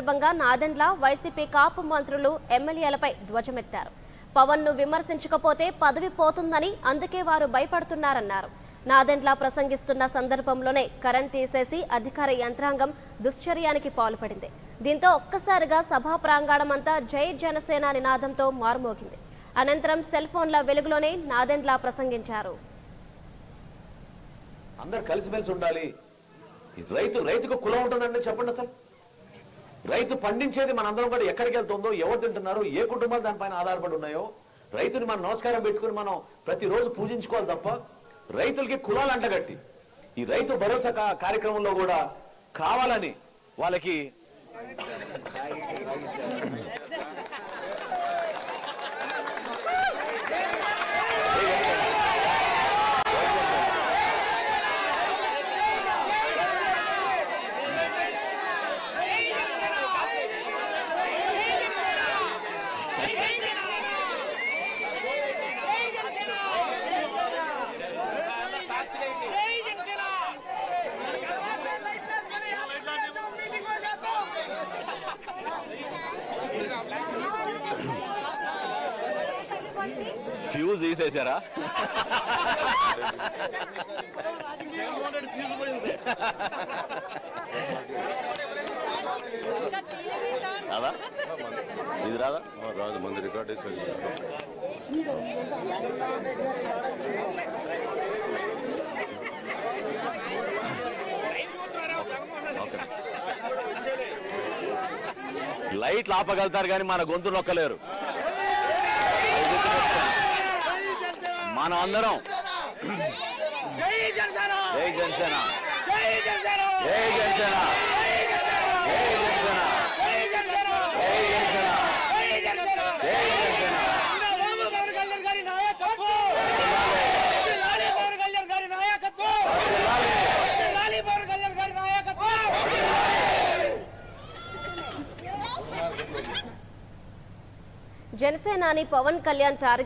సందర్భంగా నాదెండ్ల వైసీపీ కాపు మంత్రులు ఎమ్మెల్యేలపై ధ్వజమెత్తారు పవన్ ను విమర్శించకపోతే పదవి పోతుందని అందుకే వారు భయపడుతున్నారన్నారు నాదెండ్ల ప్రసంగిస్తున్న సందర్భంలోనే కరెంట్ తీసేసి అధికార యంత్రాంగం దుశ్చర్యానికి పాల్పడింది దీంతో ఒక్కసారిగా సభా ప్రాంగణమంతా జై జనసేన నినాదంతో మారుమోగింది అనంతరం సెల్ ఫోన్ల వెలుగులోనే నాదెండ్ల ప్రసంగించారు అందరు కలిసిమెలిసి ఉండాలి ఈ రైతు రైతుకు కులం ఉంటుందండి చెప్పండి అసలు రైతు పండించేది మనందరం కూడా ఎక్కడికి వెళ్తుందో ఎవరు తింటున్నారు ఏ కుటుంబాలు దానిపైన ఆధారపడి ఉన్నాయో రైతుని మనం నమస్కారం పెట్టుకుని మనం ప్రతిరోజు పూజించుకోవాలి తప్ప రైతులకి కులాలు అంటగట్టి ఈ రైతు భరోసా కా- కార్యక్రమంలో కూడా కావాలని వాళ్ళకి ఫ్యూజ్ తీసేశారా రాదా ఇది రాదా రాదు మంది రికార్డ్ చేసి ఓకే లైట్లు ఆపగలుగుతారు కానీ మన గొంతు నొక్కలేరు మనం అందరం జై జనసేన జై జనసేన జై జనసేన జై జనసేన జై జనసేన జనసేనాని పవన్ కళ్యాణ్ టార్గెట్